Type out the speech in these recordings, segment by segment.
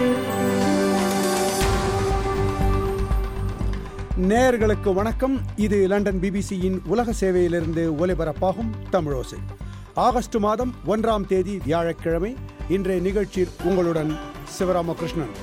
நேயர்களுக்கு வணக்கம் இது லண்டன் பிபிசியின் உலக சேவையிலிருந்து ஒலிபரப்பாகும் தமிழோசை ஆகஸ்ட் மாதம் ஒன்றாம் தேதி வியாழக்கிழமை இன்றைய நிகழ்ச்சியில் உங்களுடன் சிவராமகிருஷ்ணன்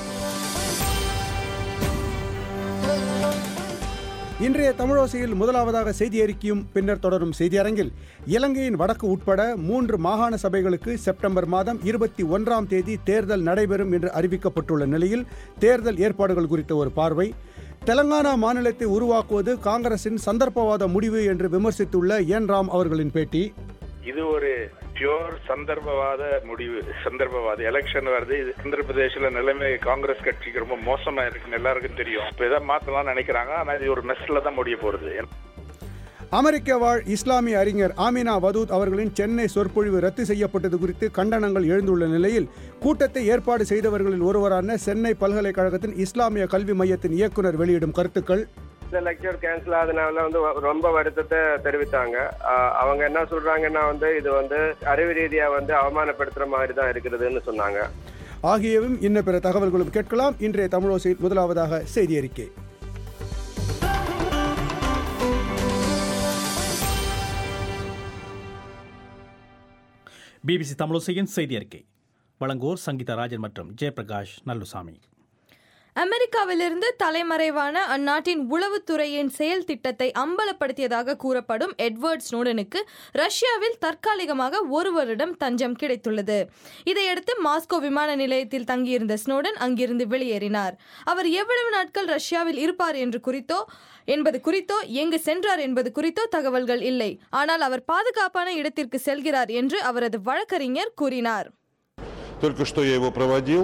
இன்றைய தமிழோசையில் முதலாவதாக செய்தி அறிக்கையும் பின்னர் தொடரும் செய்தியரங்கில் இலங்கையின் வடக்கு உட்பட மூன்று மாகாண சபைகளுக்கு செப்டம்பர் மாதம் இருபத்தி ஒன்றாம் தேதி தேர்தல் நடைபெறும் என்று அறிவிக்கப்பட்டுள்ள நிலையில் தேர்தல் ஏற்பாடுகள் குறித்த ஒரு பார்வை தெலங்கானா மாநிலத்தை உருவாக்குவது காங்கிரசின் சந்தர்ப்பவாத முடிவு என்று விமர்சித்துள்ள என் ராம் அவர்களின் பேட்டி இது ஒரு பியோர் சந்தர்ப்பவாத முடிவு சந்தர்ப்பவாத எலெக்ஷன் வருது இது ஆந்திர பிரதேசில நிலைமை காங்கிரஸ் கட்சிக்கு ரொம்ப மோசமா இருக்குன்னு எல்லாருக்கும் தெரியும் இப்ப எதாவது மாத்தலாம் நினைக்கிறாங்க ஆனா இது ஒரு மெஸ்ல தான் முடிய போறது அமெரிக்க வாழ் இஸ்லாமிய அறிஞர் ஆமினா வதூத் அவர்களின் சென்னை சொற்பொழிவு ரத்து செய்யப்பட்டது குறித்து கண்டனங்கள் எழுந்துள்ள நிலையில் கூட்டத்தை ஏற்பாடு செய்தவர்களில் ஒருவரான சென்னை பல்கலைக்கழகத்தின் இஸ்லாமிய கல்வி மையத்தின் இயக்குனர் வெளியிடும் கருத்துக்கள் இந்த லெக்சர் கேன்சல் ஆகுதுனால வந்து ரொம்ப வருத்தத்தை தெரிவித்தாங்க ஆஹ் அவங்க என்ன சொல்றாங்கன்னா வந்து இது வந்து அறிவு ரீதியா வந்து அவமானப்படுத்துற மாதிரி தான் இருக்கிறதுன்னு சொன்னாங்க ஆகியவும் இன்ன பிற தகவல்களும் கேட்கலாம் இன்றைய தமிழோசையில் முதலாவதாக செய்தி அறிக்கை பிபிசி தமிழோசையின் செய்தி அறிக்கை வழங்குவோர் சங்கீதா ராஜன் மற்றும் ஜெயபிரகாஷ் நல்லுசாமி அமெரிக்காவிலிருந்து தலைமறைவான அந்நாட்டின் உளவுத்துறையின் செயல் திட்டத்தை அம்பலப்படுத்தியதாக கூறப்படும் எட்வர்ட் ஸ்னோடனுக்கு ரஷ்யாவில் தற்காலிகமாக ஒரு வருடம் தஞ்சம் கிடைத்துள்ளது இதையடுத்து மாஸ்கோ விமான நிலையத்தில் தங்கியிருந்த ஸ்னோடன் அங்கிருந்து வெளியேறினார் அவர் எவ்வளவு நாட்கள் ரஷ்யாவில் இருப்பார் என்று குறித்தோ என்பது குறித்தோ எங்கு சென்றார் என்பது குறித்தோ தகவல்கள் இல்லை ஆனால் அவர் பாதுகாப்பான இடத்திற்கு செல்கிறார் என்று அவரது வழக்கறிஞர் கூறினார் Только что я его проводил.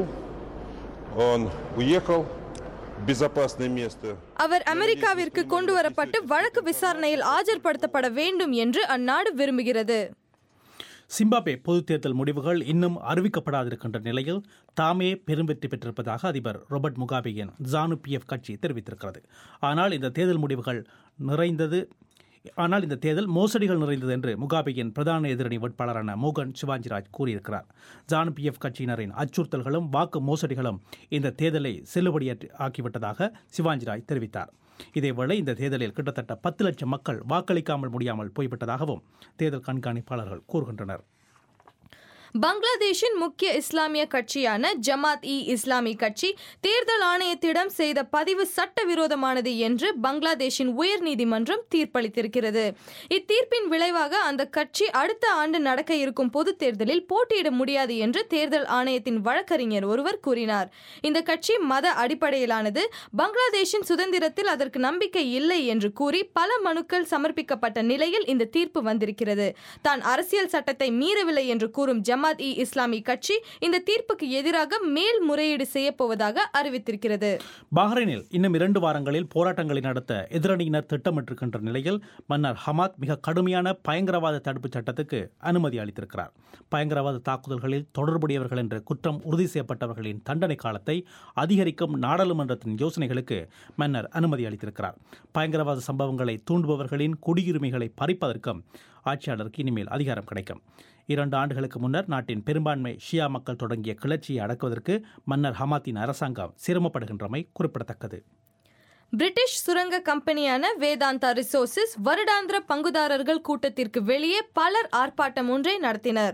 Он уехал в безопасное место. அவர் அமெரிக்காவிற்கு கொண்டு வரப்பட்டு வழக்கு விசாரணையில் ஆஜர்படுத்தப்பட வேண்டும் என்று அந்நாடு விரும்புகிறது சிம்பாப்வே பொதுத் தேர்தல் முடிவுகள் இன்னும் அறிவிக்கப்படாதிருக்கின்ற நிலையில் தாமே பெரும்பெற்றி பெற்றிருப்பதாக அதிபர் ரொபர்ட் முகாபேயின் ஜானு பிஎஃப் கட்சி தெரிவித்திருக்கிறது ஆனால் இந்த தேர்தல் முடிவுகள் நிறைந்தது ஆனால் இந்த தேர்தல் மோசடிகள் நிறைந்தது என்று முகாபேயின் பிரதான எதிரணி வேட்பாளரான மோகன் சிவாஜிராஜ் கூறியிருக்கிறார் ஜானு பிஎஃப் கட்சியினரின் அச்சுறுத்தல்களும் வாக்கு மோசடிகளும் இந்த தேர்தலை செல்லுபடியாற்றி ஆக்கிவிட்டதாக சிவாஜிராஜ் தெரிவித்தார் இதேவேளை இந்த தேர்தலில் கிட்டத்தட்ட பத்து லட்சம் மக்கள் வாக்களிக்காமல் முடியாமல் போய்விட்டதாகவும் தேர்தல் கண்காணிப்பாளர்கள் கூறுகின்றனர் பங்களாதேஷின் முக்கிய இஸ்லாமிய கட்சியான ஜமாத் இ இஸ்லாமி கட்சி தேர்தல் ஆணையத்திடம் செய்த பதிவு சட்டவிரோதமானது என்று பங்களாதேஷின் உயர்நீதிமன்றம் தீர்ப்பளித்திருக்கிறது இத்தீர்ப்பின் விளைவாக அந்த கட்சி அடுத்த ஆண்டு நடக்க இருக்கும் பொதுத் தேர்தலில் போட்டியிட முடியாது என்று தேர்தல் ஆணையத்தின் வழக்கறிஞர் ஒருவர் கூறினார் இந்த கட்சி மத அடிப்படையிலானது பங்களாதேஷின் சுதந்திரத்தில் அதற்கு நம்பிக்கை இல்லை என்று கூறி பல மனுக்கள் சமர்ப்பிக்கப்பட்ட நிலையில் இந்த தீர்ப்பு வந்திருக்கிறது தான் அரசியல் சட்டத்தை மீறவில்லை என்று கூறும் ஜமாத் இ இஸ்லாமி கட்சி இந்த தீர்ப்புக்கு எதிராக மேல்முறையீடு செய்யப்போவதாக அறிவித்திருக்கிறது பஹ்ரைனில் இன்னும் இரண்டு வாரங்களில் போராட்டங்களை நடத்த எதிரணியினர் திட்டமிட்டிருக்கின்ற நிலையில் மன்னர் ஹமாத் மிக கடுமையான பயங்கரவாத தடுப்புச் சட்டத்துக்கு அனுமதி அளித்திருக்கிறார் பயங்கரவாத தாக்குதல்களில் தொடர்புடையவர்கள் என்ற குற்றம் உறுதி செய்யப்பட்டவர்களின் தண்டனை காலத்தை அதிகரிக்கும் நாடாளுமன்றத்தின் யோசனைகளுக்கு மன்னர் அனுமதி அளித்திருக்கிறார் பயங்கரவாத சம்பவங்களை தூண்டுபவர்களின் குடியுரிமைகளை பறிப்பதற்கும் ஆட்சியாளருக்கு இனிமேல் அதிகாரம் கிடைக்கும் இரண்டு ஆண்டுகளுக்கு முன்னர் நாட்டின் பெரும்பான்மை ஷியா மக்கள் தொடங்கிய கிளர்ச்சியை அடக்குவதற்கு மன்னர் ஹமாத்தின் அரசாங்கம் சிரமப்படுகின்றமை குறிப்பிடத்தக்கது பிரிட்டிஷ் சுரங்க கம்பெனியான வேதாந்தா ரிசோர்சஸ் வருடாந்திர பங்குதாரர்கள் கூட்டத்திற்கு வெளியே பலர் ஆர்ப்பாட்டம் ஒன்றை நடத்தினர்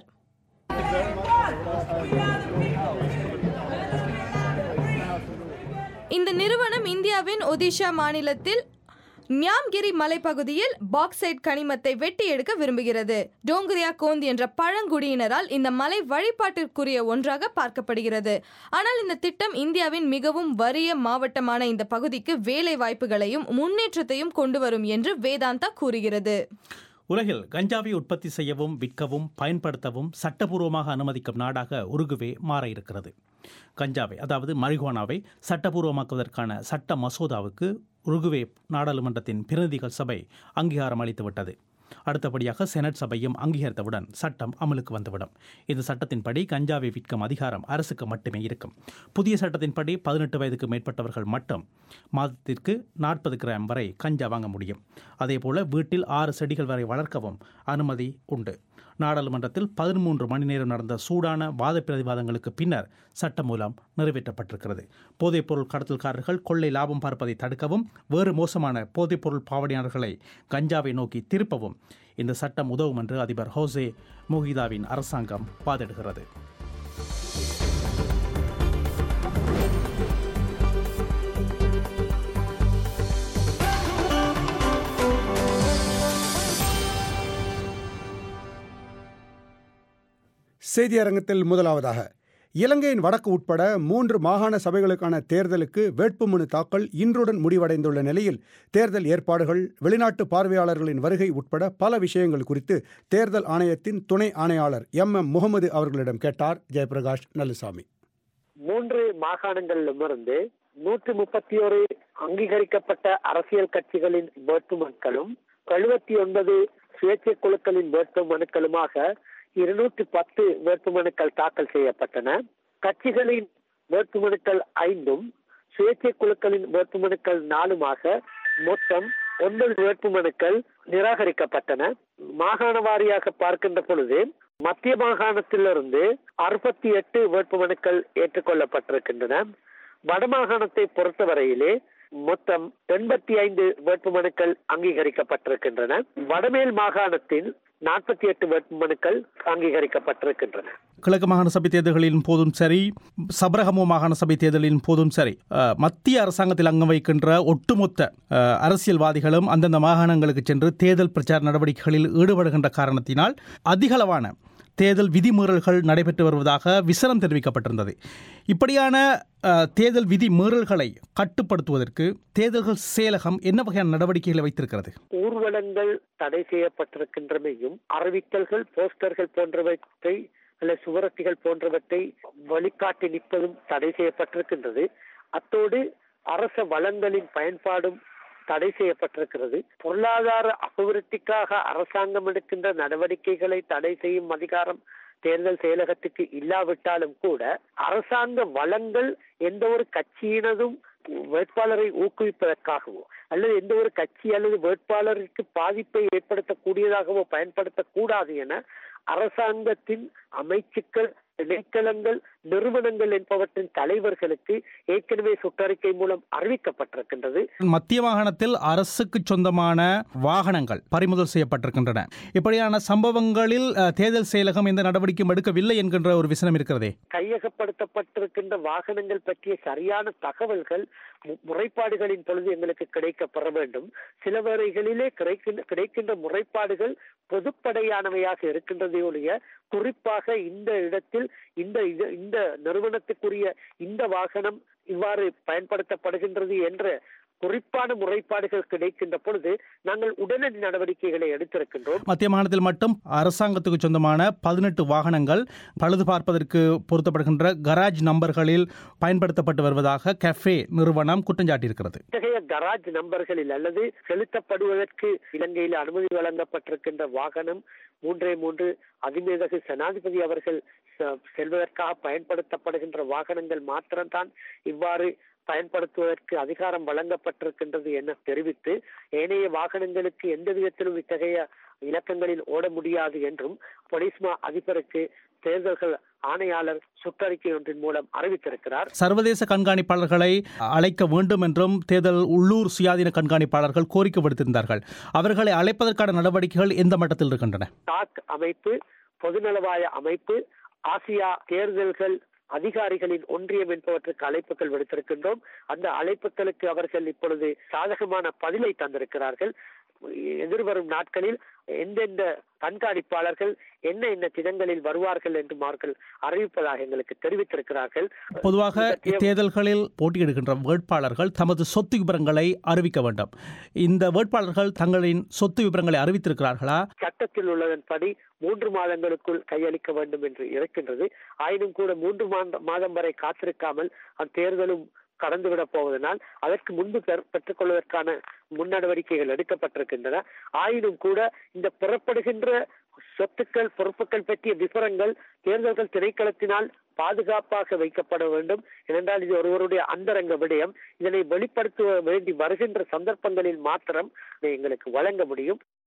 இந்த நிறுவனம் இந்தியாவின் ஒடிஷா மாநிலத்தில் நியாம்கிரி மலைப்பகுதியில் பாக்சைட் கனிமத்தை வெட்டி எடுக்க விரும்புகிறது டோங்கரியா கோந்த் என்ற பழங்குடியினரால் இந்த மலை வழிபாட்டிற்குரிய ஒன்றாக பார்க்கப்படுகிறது ஆனால் இந்த திட்டம் இந்தியாவின் மிகவும் வறிய மாவட்டமான இந்த பகுதிக்கு வேலை வாய்ப்புகளையும் முன்னேற்றத்தையும் கொண்டு வரும் என்று வேதாந்தா கூறுகிறது உலகில் கஞ்சாவை உற்பத்தி செய்யவும் விற்கவும் பயன்படுத்தவும் சட்டபூர்வமாக அனுமதிக்கும் நாடாக உருகுவே மாற இருக்கிறது கஞ்சாவை அதாவது மரிகுவானாவை சட்டபூர்வமாக்குவதற்கான சட்ட மசோதாவுக்கு உருகுவே நாடாளுமன்றத்தின் பிரதிநிதிகள் சபை அங்கீகாரம் அளித்துவிட்டது அடுத்தபடியாக செனட் சபையும் அங்கீகரித்தவுடன் சட்டம் அமலுக்கு வந்துவிடும் இந்த சட்டத்தின்படி கஞ்சாவை விற்கும் அதிகாரம் அரசுக்கு மட்டுமே இருக்கும் புதிய சட்டத்தின்படி பதினெட்டு வயதுக்கு மேற்பட்டவர்கள் மட்டும் மாதத்திற்கு நாற்பது கிராம் வரை கஞ்சா வாங்க முடியும் அதேபோல வீட்டில் ஆறு செடிகள் வரை வளர்க்கவும் அனுமதி உண்டு நாடாளுமன்றத்தில் பதிமூன்று மணி நேரம் நடந்த சூடான வாத பிரதிவாதங்களுக்கு பின்னர் சட்டமூலம் நிறைவேற்றப்பட்டிருக்கிறது போதைப்பொருள் கடத்தல்காரர்கள் கொள்ளை லாபம் பார்ப்பதை தடுக்கவும் வேறு மோசமான போதைப்பொருள் பாவனையாளர்களை கஞ்சாவை நோக்கி திருப்பவும் இந்த சட்டம் உதவும் என்று அதிபர் ஹோசே முகிதாவின் அரசாங்கம் வாதிடுகிறது செய்தி அரங்கத்தில் முதலாவதாக இலங்கையின் வடக்கு உட்பட மூன்று மாகாண சபைகளுக்கான தேர்தலுக்கு வேட்புமனு தாக்கல் இன்றுடன் முடிவடைந்துள்ள நிலையில் தேர்தல் ஏற்பாடுகள் வெளிநாட்டு பார்வையாளர்களின் வருகை உட்பட பல விஷயங்கள் குறித்து தேர்தல் ஆணையத்தின் துணை ஆணையாளர் எம் எம் முகமது அவர்களிடம் கேட்டார் ஜெயபிரகாஷ் நல்லுசாமி மூன்று மாகாணங்களிலுமிருந்து நூற்றி முப்பத்தி ஒரு அங்கீகரிக்கப்பட்ட அரசியல் கட்சிகளின் வேட்புமனுக்களும் எழுபத்தி ஒன்பது சுயேட்சை குழுக்களின் வேட்புமனுக்களுமாக இருநூற்றி பத்து வேட்புமனுக்கள் தாக்கல் செய்யப்பட்டன கட்சிகளின் வேட்புமனுக்கள் ஐந்தும் சுயேட்சை குழுக்களின் வேட்புமனுக்கள் நாலுமாக மொத்தம் ஒன்பது வேட்புமனுக்கள் நிராகரிக்கப்பட்டன மாகாண வாரியாக பார்க்கின்ற பொழுது மத்திய மாகாணத்திலிருந்து அறுபத்தி எட்டு வேட்புமனுக்கள் ஏற்றுக்கொள்ளப்பட்டிருக்கின்றன வடமாகாணத்தை பொறுத்தவரையிலே மொத்தம் எண்பத்தி ஐந்து வேட்புமனுக்கள் அங்கீகரிக்கப்பட்டிருக்கின்றன வடமேல் மாகாணத்தில் நாற்பத்தி எட்டு வேட்புமனுக்கள் அங்கீகரிக்கப்பட்டிருக்கின்றன கிழக்கு மாகாண சபை தேர்தல்களின் போதும் சரி சபரகமோ மாகாண சபை தேர்தலின் போதும் சரி அஹ், மத்திய அரசாங்கத்தில் அங்கம் வைக்கின்ற ஒட்டுமொத்த அஹ், அரசியல்வாதிகளும் அந்தந்த மாகாணங்களுக்கு சென்று தேர்தல் பிரச்சார நடவடிக்கைகளில் ஈடுபடுகின்ற காரணத்தினால் அதிகளவான தேர்தல் விதிமீறல்கள் நடைபெற்று வருவதாக விசனம் தெரிவிக்கப்பட்டிருந்தது இப்படியான அஹ், தேர்தல் விதிமீறல்களை கட்டுப்படுத்துவதற்கு தேர்தல்கள் செயலகம் என்ன வகையான நடவடிக்கைகளை வைத்திருக்கிறது ஊர்வலங்கள் தடை செய்யப்பட்டிருக்கின்றமையும் அறிவித்தல்கள் போஸ்டர்கள் போன்றவற்றை அல்ல சுவரொட்டிகள் போன்றவற்றை வழிகாட்டி நிற்பதும் தடை செய்யப்பட்டிருக்கின்றது அத்தோடு அரச வளங்களின் பயன்பாடும் தடை செய்யப்பட்டிருக்கிறது பொருளாதார அபிவிருத்திக்காக அரசாங்கம் எடுக்கின்ற நடவடிக்கைகளை தடை செய்யும் அதிகாரம் தேர்தல் செயலகத்துக்கு இல்லாவிட்டாலும் கூட அரசாங்க வளங்கள் எந்த ஒரு கட்சியினதும் வேட்பாளரை ஊக்குவிப்பதற்காகவோ அல்லது எந்த ஒரு கட்சி அல்லது வேட்பாளருக்கு பாதிப்பை ஏற்படுத்தக்கூடியதாகவோ பயன்படுத்தக்கூடாது என அரசாங்கத்தின் அமைச்சுக்கள் இணைக்களங்கள் நிறுவனங்கள் என்பவற்றின் தலைவர்களுக்கு ஏற்கனவே சுற்றறிக்கை மூலம் அறிவிக்கப்பட்டிருக்கின்றது மத்திய மாகாணத்தில் அரசுக்கு சொந்தமான வாகனங்கள் பறிமுதல் செய்யப்பட்டிருக்கின்றன இப்படியான சம்பவங்களில் அஹ், தேர்தல் செயலகம் எந்த நடவடிக்கையும் எடுக்கவில்லை என்கின்ற ஒரு விசனம் இருக்கிறதே கையகப்படுத்தப்பட்டிருக்கின்ற வாகனங்கள் பற்றிய சரியான தகவல்கள் மு- முறைப்பாடுகளின் பொழுது எங்களுக்கு கிடைக்கப்பெற வேண்டும் சில வேளைகளிலே கிடைக்கின்ற கிடைக்கின்ற முறைப்பாடுகள் பொதுப்படையானவையாக இருக்கின்றதே ஒழிய குறிப்பாக இந்த இடத்தில் இந்த இது- இந்த நிறுவனத்துக்குரிய இந்த வாகனம் இவ்வாறு பயன்படுத்தப்படுகின்றது என்ற குறிப்பான முறைப்பாடுகள் கிடைக்கின்ற பொழுது நாங்கள் உடனடி நடவடிக்கைகளை எடுத்திருக்கின்றோம் மத்திய மாகாணத்தில் மட்டும் அரசாங்கத்துக்கு சொந்தமான பதினெட்டு வாகனங்கள் பழுது பார்ப்பதற்கு பொருத்தப்படுகின்ற கராஜ் நம்பர்களில் பயன்படுத்தப்பட்டு வருவதாக கஃபே நிறுவனம் குற்றம் சாட்டியிருக்கிறது இத்தகைய கராஜ் நம்பர்களில் அல்லது செலுத்தப்படுவதற்கு இலங்கையில் அனுமதி வழங்கப்பட்டிருக்கின்ற வாகனம் மூன்றே மூன்று அதிமேதகு ஜனாதிபதி அவர்கள் செ- செல்வதற்காக பயன்படுத்தப்படுகின்ற வாகனங்கள் மாத்திரம்தான் இவ்வாறு பயன்படுத்துவதற்கு அதிகாரம் வழங்கப்பட்டிருக்கின்றது என தெரிவித்து ஏனைய வாகனங்களுக்கு எந்த விதத்திலும் இத்தகைய இலக்கங்களில் ஓட முடியாது என்றும் பொலிஸ்மா அதிபருக்கு தேர்தல்கள் ஆணையாளர் சுற்றறிக்கை ஒன்றின் மூலம் அறிவித்திருக்கிறார் சர்வதேச கண்காணிப்பாளர்களை அழைக்க வேண்டும் என்றும் தேர்தல் உள்ளூர் சுயாதீன கண்காணிப்பாளர்கள் கோரிக்கை விடுத்திருந்தார்கள் அவர்களை அழைப்பதற்கான நடவடிக்கைகள் எந்த மட்டத்தில் இருக்கின்றன டாக் அமைப்பு பொதுநலவாய அமைப்பு ஆசியா தேர்தல்கள் அதிகாரிகளின் ஒன்றியம் என்பவற்றுக்கு அழைப்புகள் விடுத்திருக்கின்றோம் அந்த அழைப்புகளுக்கு அவர்கள் இப்பொழுது சாதகமான பதிலை தந்திருக்கிறார்கள் எதிர்வரும் நாட்களில் எந்தெந்த கண்காணிப்பாளர்கள் என்ன என்ன தினங்களில் வருவார்கள் என்று அவர்கள் அறிவிப்பதாக எங்களுக்கு தெரிவித்திருக்கிறார்கள் பொதுவாக இது பற்றிய- இத்தேர்தல்களில் போட்டியிடுகின்ற வேட்பாளர்கள் தமது சொத்து விவரங்களை அறிவிக்க வேண்டும் இந்த வேட்பாளர்கள் தங்களின் சொத்து விவரங்களை அறிவித்திருக்கிறார்களா சட்டத்தில் உள்ளதன்படி மூன்று மாதங்களுக்குள் கையளிக்க வேண்டும் என்று இருக்கின்றது ஆயினும் கூட மூன்று மாத- மாதம் வரை காத்திருக்காமல் அத்தேர்தலும் கடந்துவிடப் போவதனால் அதற்கு முன்பு பெற- பெற்றுக்கொள்வதற்கான முன்னடவடிக்கைகள் எடுக்கப்பட்டிருக்கின்றன ஆயினும் கூட இந்த பெறப்படுகின்ற சொத்துக்கள் பொறுப்புகள் பற்றிய விவரங்கள் தேர்தல்கள் திணைக்களத்தினால் பாதுகாப்பாக வைக்கப்பட வேண்டும் ஏனென்றால் இது ஒருவருடைய அந்தரங்க விடயம் இதனை வெளிப்படுத்த வேண்டி வருகின்ற சந்தர்ப்பங்களில் மாத்திரம் இதை எங்களுக்கு வழங்க முடியும்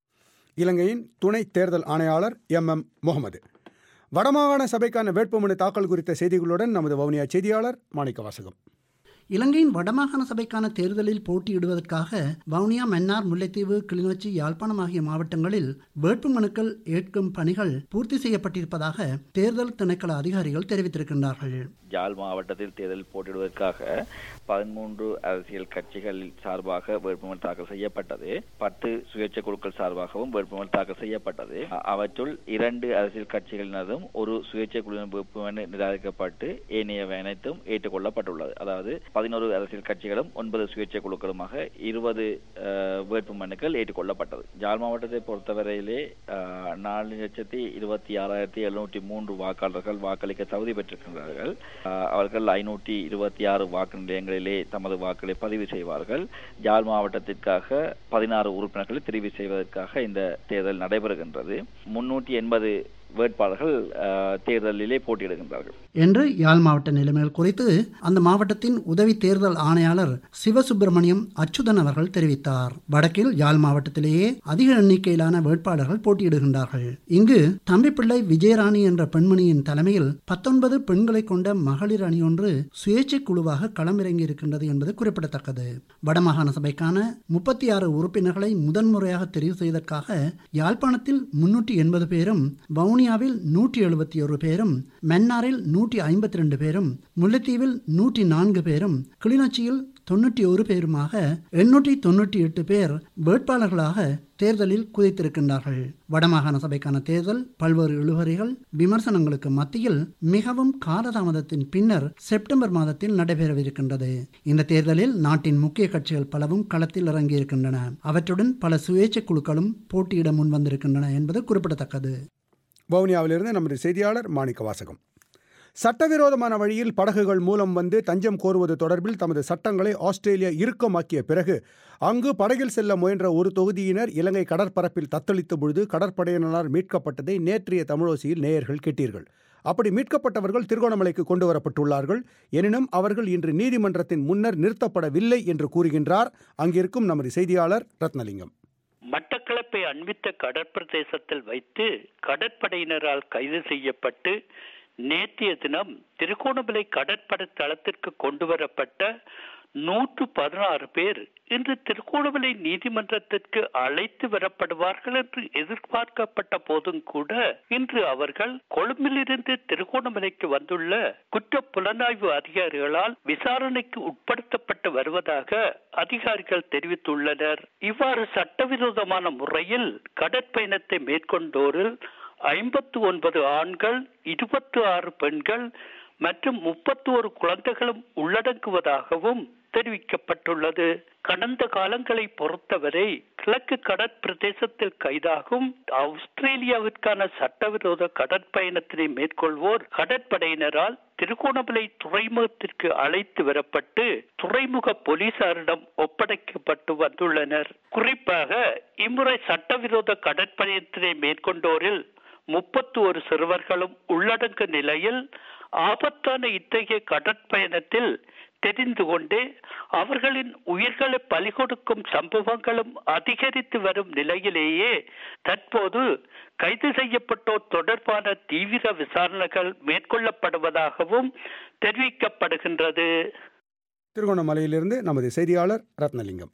இலங்கையின் துணை தேர்தல் ஆணையாளர் எம் எம் முகமது வடமாகாண சபைக்கான வேட்புமனு தாக்கல் குறித்த செய்திகளுடன் நமது வவுனியா செய்தியாளர் மாணிக்க வாசகம் இலங்கையின் வடமாகாண சபைக்கான தேர்தலில் போட்டியிடுவதற்காக வவுனியா மன்னார் முல்லைத்தீவு கிளிநொச்சி யாழ்ப்பாணம் ஆகிய மாவட்டங்களில் வேட்புமனுக்கள் ஏற்கும் பணிகள் பூர்த்தி செய்யப்பட்டிருப்பதாக தேர்தல் திணைக்கள அதிகாரிகள் தெரிவித்திருக்கின்றார்கள் யாழ் மாவட்டத்தில் தேர்தலில் போட்டியிடுவதற்காக பதிமூன்று அரசியல் கட்சிகள் சார்பாக வேட்புமனு தாக்கல் செய்யப்பட்டது பத்து சுயேட்சை குழுக்கள் சார்பாகவும் வேட்புமனு தாக்கல் செய்யப்பட்டது அ- அவற்றுள் இரண்டு அரசியல் கட்சிகளினதும் ஒரு சுயேட்சை குழுவின் வேட்புமனு நிராகரிக்கப்பட்டு ஏனையவை அனைத்தும் ஏற்றுக்கொள்ளப்பட்டுள்ளது அதாவது பதினோரு அரசியல் கட்சிகளும் ஒன்பது சுயேட்சை குழுக்களுமாக இருபது அஹ், வேட்புமனுக்கள் ஏற்றுக்கொள்ளப்பட்டது யாழ் மாவட்டத்தை பொறுத்தவரையிலே அஹ், நாலு லட்சத்தி இருபத்தி ஆறாயிரத்தி எழுநூற்றி மூன்று வாக்காளர்கள் வாக்களிக்க தகுதி பெற்றிருக்கின்றார்கள் அஹ், அவர்கள் ஐநூற்றி இருபத்தி ஆறு வாக்கு நிலையங்களிலே தமது வாக்களை பதிவு செய்வார்கள் யாழ் மாவட்டத்திற்காக பதினாறு உறுப்பினர்களை தெரிவு செய்வதற்காக இந்த தேர்தல் நடைபெறுகின்றது முன்னூற்றி எண்பது வேட்பாளர்கள் அஹ், தேர்தலிலே போட்டியிடுகின்றார்கள் என்று யாழ் மாவட்ட நிலைமைகள் குறித்து அந்த மாவட்டத்தின் உதவி தேர்தல் ஆணையாளர் சிவசுப்பிரமணியம் அச்சுதன் அவர்கள் தெரிவித்தார் வடக்கில் யாழ் மாவட்டத்திலேயே அதிக எண்ணிக்கையிலான வேட்பாளர்கள் போட்டியிடுகின்றார்கள் இங்கு தம்பிப்பிள்ளை விஜயராணி என்ற பெண்மணியின் தலைமையில் பத்தொன்பது பெண்களை கொண்ட மகளிர் அணி ஒன்று சுயேட்சை குழுவாக களமிறங்கி இருக்கின்றது என்பது குறிப்பிடத்தக்கது வடமாகாண சபைக்கான முப்பத்தி ஆறு உறுப்பினர்களை முதன்முறையாக தெரிவு செய்ததற்காக யாழ்ப்பாணத்தில் முன்னூற்றி எண்பது பேரும் வவுனியாவில் நூற்றி எழுபத்தி ஒரு பேரும் மன்னாரில் நூற்றி ஐம்பத்தி ரெண்டு பேரும் முல்லைத்தீவில் நூற்றி நான்கு பேரும் கிளிநொச்சியில் தொண்ணூற்றி ஒரு பேருமாக எண்ணூற்றி தொண்ணூற்றி எட்டு பேர் வேட்பாளர்களாக தேர்தலில் குதித்திருக்கின்றார்கள் வடமாகாண சபைக்கான தேர்தல் பல்வேறு இழுவறைகள் விமர்சனங்களுக்கு மத்தியில் மிகவும் காலதாமதத்தின் பின்னர் செப்டம்பர் மாதத்தில் நடைபெறவிருக்கின்றது இந்த தேர்தலில் நாட்டின் முக்கிய கட்சிகள் பலவும் களத்தில் இறங்கியிருக்கின்றன அவற்றுடன் பல சுயேட்சை குழுக்களும் போட்டியிட முன்வந்திருக்கின்றன என்பது குறிப்பிடத்தக்கது வவுனியாவிலிருந்து நமது செய்தியாளர் மாணிக்க வாசகம் சட்டவிரோதமான வழியில் படகுகள் மூலம் வந்து தஞ்சம் கோருவது தொடர்பில் தமது சட்டங்களை ஆஸ்திரேலியா இறுக்கமாக்கிய பிறகு அங்கு படகில் செல்ல முயன்ற ஒரு தொகுதியினர் இலங்கை கடற்பரப்பில் தத்தளித்த பொழுது கடற்படையினரால் மீட்கப்பட்டதை நேற்றைய தமிழோசியில் நேயர்கள் கேட்டீர்கள் அப்படி மீட்கப்பட்டவர்கள் திருகோணமலைக்கு கொண்டு வரப்பட்டுள்ளார்கள் எனினும் அவர்கள் இன்று நீதிமன்றத்தின் முன்னர் நிறுத்தப்படவில்லை என்று கூறுகின்றார் அங்கிருக்கும் நமது செய்தியாளர் ரத்னலிங்கம் மட்டக்களப்பை அண்மித்த கடற்பிரதேசத்தில் வைத்து கடற்படையினரால் கைது செய்யப்பட்டு நேற்றைய தினம் திருகோணமலை கடற்படை தளத்திற்கு கொண்டு வரப்பட்ட நூற்று பதினாறு பேர் இன்று திருகோணமலை நீதிமன்றத்திற்கு அழைத்து வரப்படுவார்கள் என்று எதிர்பார்க்கப்பட்ட போதும் கூட இன்று அவர்கள் கொழும்பிலிருந்து திருகோணமலைக்கு வந்துள்ள குற்ற புலனாய்வு அதிகாரிகளால் விசாரணைக்கு உட்படுத்தப்பட்டு வருவதாக அதிகாரிகள் தெரிவித்துள்ளனர் இவ்வாறு சட்டவிரோதமான முறையில் கடற்பயணத்தை மேற்கொண்டோரில் ஐம்பத்து ஒன்பது ஆண்கள் இருபத்தி ஆறு பெண்கள் மற்றும் முப்பத்தி ஒரு குழந்தைகளும் உள்ளடங்குவதாகவும் தெரிவிக்கப்பட்டுள்ளது கடந்த காலங்களை பொறுத்தவரை கிழக்கு கடற்பிரதேசத்தில் கைதாகும் ஆஸ்திரேலியாவிற்கான சட்டவிரோத கடற்பயணத்தினை மேற்கொள்வோர் கடற்படையினரால் திருகோணமலை துறைமுகத்திற்கு அழைத்து வரப்பட்டு துறைமுக போலீசாரிடம் ஒப்படைக்கப்பட்டு வந்துள்ளனர் குறிப்பாக இம்முறை சட்டவிரோத கடற்பயணத்தினை மேற்கொண்டோரில் முப்பத்தி ஒரு சிறுவர்களும் உள்ளடங்கும் நிலையில் ஆபத்தான இத்தகைய கடற்பயணத்தில் தெரிந்து கொண்டு அவர்களின் உயிர்களை பலி கொடுக்கும் சம்பவங்களும் அதிகரித்து வரும் நிலையிலேயே தற்போது கைது செய்யப்பட்டோர் தொடர்பான தீவிர விசாரணைகள் மேற்கொள்ளப்படுவதாகவும் தெரிவிக்கப்படுகின்றது திருகோணமலையிலிருந்து நமது செய்தியாளர் ரத்னலிங்கம்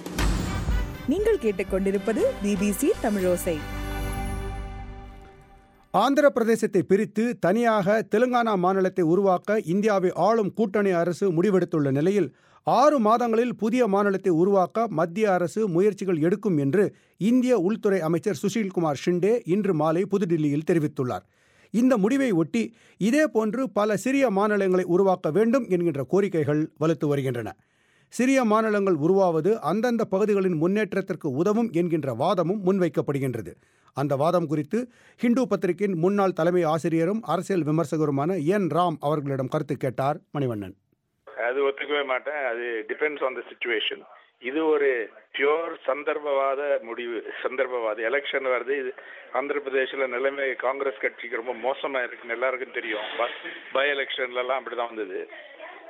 நீங்கள் கேட்டுக்கொண்டிருப்பது பிபிசி தமிழோசை ஆந்திர பிரதேசத்தை பிரித்து தனியாக தெலுங்கானா மாநிலத்தை உருவாக்க இந்தியாவை ஆளும் கூட்டணி அரசு முடிவெடுத்துள்ள நிலையில் ஆறு மாதங்களில் புதிய மாநிலத்தை உருவாக்க மத்திய அரசு முயற்சிகள் எடுக்கும் என்று இந்திய உள்துறை அமைச்சர் சுஷில்குமார் ஷிண்டே இன்று மாலை புதுடில்லியில் தெரிவித்துள்ளார் இந்த முடிவை ஒட்டி இதேபோன்று பல சிறிய மாநிலங்களை உருவாக்க வேண்டும் என்கின்ற கோரிக்கைகள் வலுத்து வருகின்றன சிறிய மாநிலங்கள் உருவாவது அந்தந்த பகுதிகளின் முன்னேற்றத்திற்கு உதவும் என்கின்ற வாதமும் முன்வைக்கப்படுகின்றது அந்த வாதம் குறித்து ஹிந்து பத்திரிகையின் முன்னாள் தலைமை ஆசிரியரும் அரசியல் விமர்சகருமான என் ராம் அவர்களிடம் கருத்து கேட்டார் மணிவண்ணன் அது ஒத்துக்கவே மாட்டேன் அது டிபெண்ட்ஸ் ஆன் த சுச்சுவேஷன் இது ஒரு பியோர் சந்தர்ப்பவாத முடிவு சந்தர்ப்பவாத எலெக்ஷன் வருது இது ஆந்திர பிரதேசில் நிலைமை காங்கிரஸ் கட்சிக்கு ரொம்ப மோசமா இருக்குன்னு எல்லாருக்கும் தெரியும் பை எலெக்ஷன்ல எல்லாம் அப்படிதான் வந்தது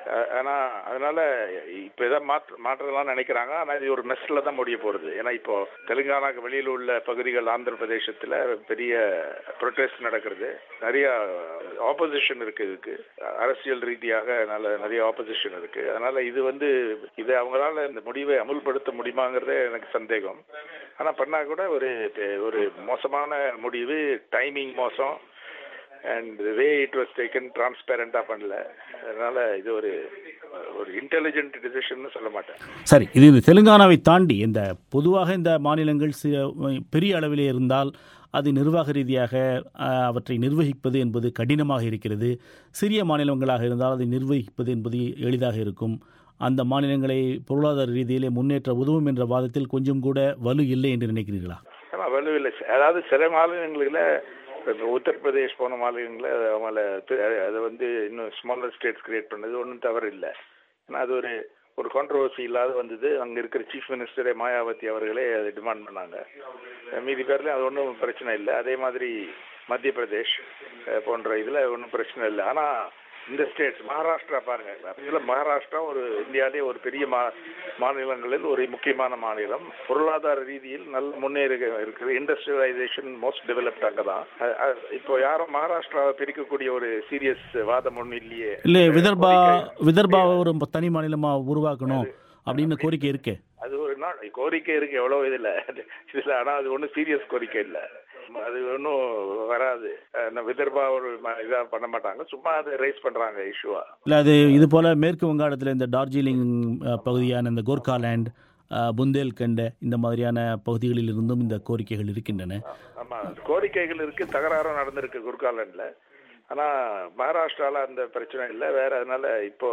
அஹ் ஆனா அதனால இப்ப ஏதாவது மாற்ற மாற்றலாம் நினைக்கிறாங்க ஆனா இது ஒரு மெஸ்ல தான் முடிய போறது ஏன்னா இப்போ தெலுங்கானாக்கு வெளியில் உள்ள பகுதிகள் ஆந்திர பிரதேசத்துல பெரிய ப்ரொட்டஸ்ட் நடக்கிறது நிறைய ஆப்போசிஷன் இருக்கு இதுக்கு அரசியல் ரீதியாக நல்ல நிறைய ஆப்போசிஷன் இருக்கு அதனால இது வந்து இது அவங்களால இந்த முடிவை அமுல்படுத்த முடியுமாங்கிறதே எனக்கு சந்தேகம் ஆனா பண்ணா கூட ஒரு ஒரு மோசமான முடிவு டைமிங் மோசம் and way it was taken டிரான்ஸ்பேரண்டா பண்ணல அதனால இது ஒரு ஒரு இன்டெலிஜென்ட் டிசிஷன் சொல்ல மாட்டேன் சரி இது இந்த தெலுங்கானாவை தாண்டி இந்த பொதுவாக இந்த மாநிலங்கள் சி- பெரிய அளவிலே இருந்தால் அது நிர்வாக ரீதியாக அஹ், அவற்றை நிர்வகிப்பது என்பது கடினமாக இருக்கிறது சிறிய மாநிலங்களாக இருந்தால் அதை நிர்வகிப்பது என்பது எளிதாக இருக்கும் அந்த மாநிலங்களை பொருளாதார ரீதியிலே முன்னேற்ற உதவும் என்ற வாதத்தில் கொஞ்சம் கூட வலு இல்லை என்று நினைக்கிறீர்களா ஆமா வலுவில்லை அதாவது சில மாநிலங்களில் இப்போ உத்தரப்பிரதேஷ் போன மாநிலங்களில் அது அவங்கள தி- அது வந்து இன்னும் ஸ்மாலர் ஸ்டேட்ஸ் கிரியேட் பண்ணது ஒன்றும் தவறு இல்லை ஏன்னா அது ஒரு ஒரு கான்ட்ரவர்சி இல்லாத வந்தது அங்கே இருக்கிற சீஃப் மினிஸ்டரே மாயாவதி அவர்களே அதை டிமாண்ட் பண்ணாங்க மீதி பேர்ல அது ஒன்றும் பிரச்சனை இல்லை அதே மாதிரி மத்திய பிரதேஷ் அஹ், போன்ற இதில் ஒன்றும் பிரச்சனை இல்லை ஆனால் இந்த ஸ்டேட்ஸ் மகாராஷ்டிரா பாருங்க இதுல மகாராஷ்டிரா ஒரு இந்தியாவிலே ஒரு பெரிய மா மாநிலங்களில் ஒரு முக்கியமான மாநிலம் பொருளாதார ரீதியில் நல்ல முன்னேறி இருக்குது இண்டஸ்ட்ரியலைசேஷன் மோஸ்ட் டெவலப்ட் அங்கே தான் இப்போ யாரும் மகாராஷ்டிராவை பிரிக்கக்கூடிய ஒரு சீரியஸ் வாதம் ஒன்றும் இல்லையே இல்லை விதர்பா விதர்பாவை ஒரு தனி மாநிலமாக உருவாக்கணும் அப்படின்னு கோரிக்கை இருக்கே அது ஒரு நாள் கோரிக்கை இருக்கு எவ்வளவு இதுல இதுல ஆனா அது ஒன்றும் சீரியஸ் கோரிக்கை இல்ல அது ஒன்றும் வராது அஹ் விதர்பா ஒரு ம- இதா பண்ண மாட்டாங்க சும்மா அதை ரைஸ் பண்றாங்க இஷ்யூவா இல்லை அது இது போல் மேற்கு வங்காளத்தில் இந்த டார்ஜிலிங் அஹ், பகுதியான இந்த கோர்க்காலேண்ட் அஹ், புந்தேல்கண்ட் இந்த மாதிரியான பகுதிகளில் இருந்தும் இந்த கோரிக்கைகள் இருக்கின்றன ஆமா கோரிக்கைகள் இருக்கு தகராறும் நடந்திருக்கு குர்காலண்ட்ல ஆனா மகாராஷ்டிரால அந்த பிரச்சனை இல்லை வேற அதனால இப்போ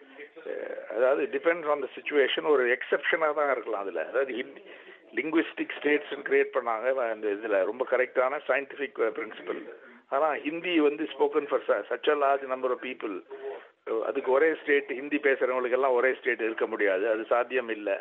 அஹ், அதாவது டிபெண்ட்ஸ் ஆன் த சுச்சுவேஷன் ஒரு எக்ஸெப்ஷனாக தான் இருக்கலாம் அதுல அதாவது லிங்குவிஸ்டிக் ஸ்டேட்ஸ் கிரியேட் பண்ணாங்க அந்த இதுல ரொம்ப கரெக்டான சயின்டிபிக் பிரின்சிபல் ஆனா ஹிந்தி வந்து spoken for such a large number of people அதுக்கு ஒரே ஸ்டேட் ஹிந்தி பேசுறவங்களுக்கு எல்லாம் ஒரே ஸ்டேட் இருக்க முடியாது அது சாத்தியம் இல்லை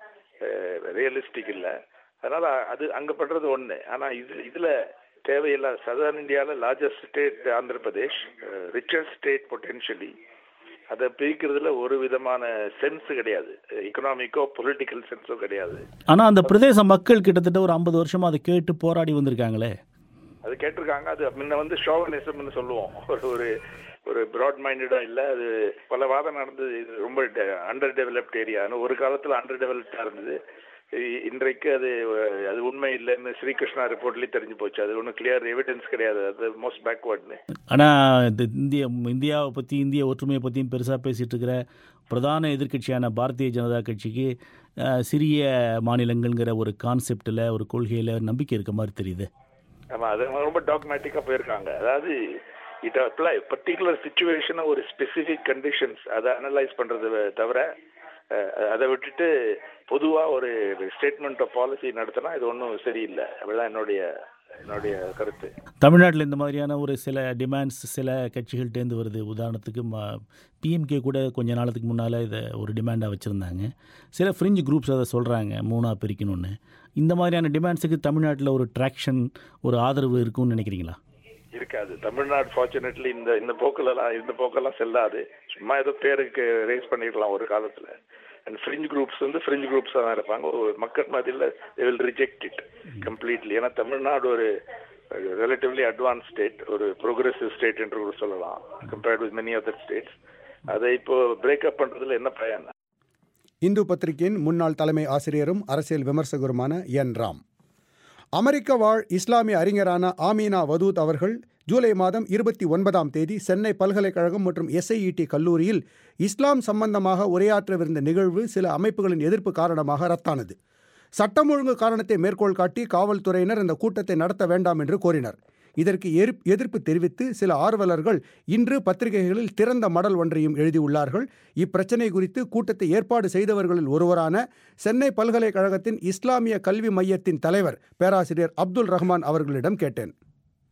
ரியலிஸ்டிக் இல்லை அதனால அது அங்க பண்றது ஒண்ணு ஆனா இது இதுல தேவையில்லாத சதர்ன் இந்தியாவில் largest state Andhra Pradesh richest state potentially அதை பிரிக்கிறதுல ஒரு விதமான சென்ஸ் கிடையாது எக்கனாமிக்கோ பொலிட்டிக்கல் சென்ஸோ கிடையாது ஆனால் அந்த பிரதேச மக்கள் கிட்டத்தட்ட ஒரு ஐம்பது வருஷமாக அதை கேட்டு போராடி வந்திருக்காங்களே அது கேட்டிருக்காங்க அது முன்ன வந்து ஷோவனிசம்னு சொல்லுவோம் ஒரு ஒரு ஒரு ப்ராட் மைண்டடா இல்ல அது பல வாதம் நடந்தது இது ரொம்ப அண்டர் டெவலப்ட் ஏரியான்னு ஒரு காலத்துல அண்டர் டெவலப்டா இருந்தது இ- இன்றைக்கு அது அஹ், அது உண்மை இல்லைன்னு ஸ்ரீகிருஷ்ணா ரிப்போர்ட்லயே தெரிஞ்சு போச்சு அது ஒன்றும் கிளியர் எவிடன்ஸ் கிடையாது அது மோஸ்ட் பேக்வர்ட்னு ஆனால் இந்த இந்திய இந்தியாவை பற்றி இந்திய ஒற்றுமையை பற்றியும் பெருசாக பேசிகிட்டு இருக்கிற பிரதான எதிர்க்கட்சியான பாரதிய ஜனதா கட்சிக்கு அஹ், சிறிய மாநிலங்கள்ங்கிற ஒரு கான்செப்டில் ஒரு கொள்கையில் நம்பிக்கை இருக்க மாதிரி தெரியுது ஆமா அது அவங்க ரொம்ப டாக்மேட்டிக்கா போயிருக்காங்க அதாவது இட் அப்ளை பர்டிகுலர் சுச்சுவேஷனை ஒரு ஸ்பெசிபிக் கண்டிஷன்ஸ் அதை அனலைஸ் பண்றது தவிர அஹ், அதை விட்டுட்டு பொதுவா ஒரு ஸ்டேட்மெண்ட் ஆஃப் பாலிசி நடத்தினா இது ஒன்றும் சரியில்லை அப்படிதான் என்னுடைய என்னுடைய கருத்து தமிழ்நாட்டில் இந்த மாதிரியான ஒரு சில டிமாண்ட்ஸ் சில கட்சிகள்கிட்டேருந்து வருது உதாரணத்துக்கு பிஎம்கே கூட கொஞ்ச நாளத்துக்கு முன்னால் இதை ஒரு டிமாண்டாக வச்சுருந்தாங்க சில ஃப்ரிஞ்ச் குரூப்ஸ் அதை சொல்கிறாங்க மூணாக பிரிக்கணும்னு இந்த மாதிரியான டிமாண்ட்ஸுக்கு தமிழ்நாட்டில் ஒரு ட்ராக்ஷன் ஒரு ஆதரவு இருக்கும்னு நினைக்கிறீங்களா இருக்காது தமிழ்நாடு ஃபார்ச்சுனேட்லி இந்த இந்த போக்கிலலாம் இந்த போக்கெல்லாம் செல்லாது சும்மா ஏதோ பேருக்கு ரேஸ் பண்ணிருக்கலாம் ஒரு காலத்துல அண்ட் ஃப்ரிஞ்ச் குரூப்ஸ் வந்து ஃப்ரிஞ்ச் குரூப்ஸாக தான் இருப்பாங்க ஒரு மக்கள் மத்தியில் they will reject it completely ஏன்னா தமிழ்நாடு ஒரு ரிலேட்டிவ்லி அட்வான்ஸ் ஸ்டேட் ஒரு ப்ரோக்ரெசிவ் ஸ்டேட் என்று கூட சொல்லலாம் compared with many other states அதை இப்போ பிரேக்கப் பண்றதுல என்ன பயன் இந்து பத்திரிகையின் முன்னாள் தலைமை ஆசிரியரும் அரசியல் விமர்சகருமான என் ராம் அமெரிக்க வாழ் இஸ்லாமிய அறிஞரான ஆமீனா வதூத் அவர்கள் ஜூலை மாதம் இருபத்தி ஒன்பதாம் தேதி சென்னை பல்கலைக்கழகம் மற்றும் எஸ்ஐஇடி கல்லூரியில் இஸ்லாம் சம்பந்தமாக உரையாற்றவிருந்த நிகழ்வு சில அமைப்புகளின் எதிர்ப்பு காரணமாக ரத்தானது சட்டம் ஒழுங்கு காரணத்தை மேற்கோள் காட்டி காவல்துறையினர் இந்த கூட்டத்தை நடத்த வேண்டாம் என்று கோரினர் இதற்கு எதிர்ப்- எதிர்ப்பு தெரிவித்து சில ஆர்வலர்கள் இன்று பத்திரிகைகளில் திறந்த மடல் ஒன்றையும் எழுதியுள்ளார்கள் இப்பிரச்சனை குறித்து கூட்டத்தை ஏற்பாடு செய்தவர்களில் ஒருவரான சென்னை பல்கலைக்கழகத்தின் இஸ்லாமிய கல்வி மையத்தின் தலைவர் பேராசிரியர் அப்துல் ரஹ்மான் அவர்களிடம் கேட்டேன்